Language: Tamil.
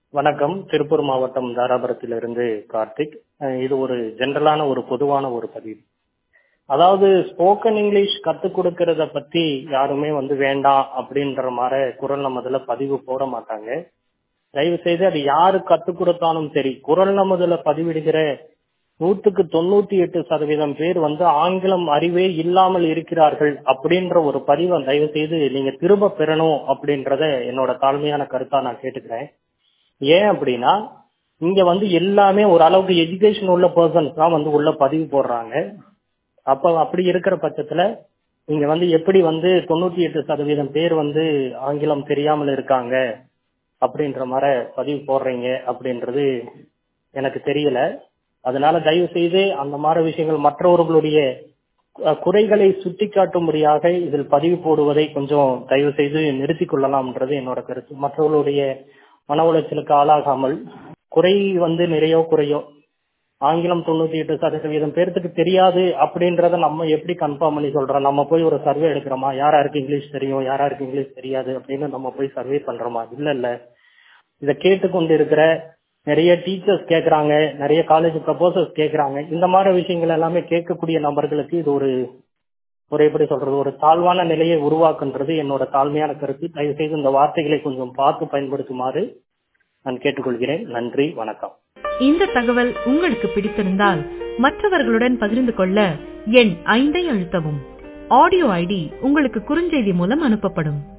வணக்கம் திருப்பூர் மாவட்டம் தாராபுரத்திலிருந்து கார்த்திக் அஹ் இது ஒரு ஜென்ரலான ஒரு பொதுவான ஒரு பதிவு அதாவது ஸ்போக்கன் இங்கிலீஷ் கத்துக் கொடுக்கறத பத்தி யாருமே வந்து வேண்டாம் அப்படின்ற மாதிரி குரல் நமதுல பதிவு போட மாட்டாங்க தயவு செய்து அது யாரு கத்துக் கொடுத்தாலும் சரி குரல் நமதுல பதிவிடுகிற நூத்துக்கு தொண்ணூத்தி எட்டு சதவீதம் பேர் வந்து ஆங்கிலம் அறிவே இல்லாமல் இருக்கிறார்கள் அப்படின்ற ஒரு பதிவை தயவு செய்து நீங்க திரும்ப பெறணும் அப்படின்றத என்னோட தாழ்மையான கருத்தா நான் கேட்டுக்கிறேன் ஏன் அப்படின்னா இங்க வந்து எல்லாமே ஒரு அளவுக்கு எஜுகேஷன் உள்ள பர்சன்ஸ் தான் வந்து உள்ள பதிவு போடுறாங்க அப்ப அப்படி இருக்கிற பட்சத்துல இங்க வந்து எப்படி வந்து தொண்ணூத்தி எட்டு சதவீதம் பேர் வந்து ஆங்கிலம் தெரியாமல் இருக்காங்க அப்படின்ற மாதிரி பதிவு போடுறீங்க அப்படின்றது எனக்கு தெரியல அதனால தயவு செய்து அந்த மாதிரி விஷயங்கள் மற்றவர்களுடைய அஹ், குறைகளை சுட்டிக்காட்டும்படியாக இதில் பதிவு போடுவதை கொஞ்சம் தயவு செய்து நிறுத்திக் கொள்ளலாம்ன்றது என்னோட கருத்து மற்றவர்களுடைய மன உளைச்சலுக்கு ஆளாகாமல் குறை வந்து நிறையோ குறையோ ஆங்கிலம் தொண்ணூத்தி எட்டு சதவீதம் பேர்த்துக்கு தெரியாது அப்படின்றத நம்ம எப்படி கன்ஃபார்ம் பண்ணி சொல்றோம் நம்ம போய் ஒரு சர்வே எடுக்கிறோமா யார் யாருக்கு இங்கிலீஷ் தெரியும் யார் யாருக்கு இங்கிலீஷ் தெரியாது அப்படின்னு நம்ம போய் சர்வே பண்றோமா இல்ல இல்ல இதை கேட்டுக்கொண்டு இருக்கிற நிறைய டீச்சர்ஸ் கேக்குறாங்க நிறைய காலேஜ் ப்ரப்போசர்ஸ் கேக்குறாங்க இந்த மாதிரி விஷயங்கள் எல்லாமே கேட்கக்கூடிய நபர்களுக்கு இது ஒரு ஒரு எப்படி சொல்றது ஒரு தாழ்வான நிலையை உருவாக்குன்றது என்னோட தாழ்மையான கருத்து தயவு செய்து இந்த வார்த்தைகளை கொஞ்சம் பார்த்து பயன்படுத்துமாறு நான் கேட்டுக்கொள்கிறேன் நன்றி வணக்கம் இந்த தகவல் உங்களுக்கு பிடித்திருந்தால் மற்றவர்களுடன் பகிர்ந்து கொள்ள எண் ஐந்தை அழுத்தவும் ஆடியோ ஐடி உங்களுக்கு குறுஞ்செய்தி மூலம் அனுப்பப்படும்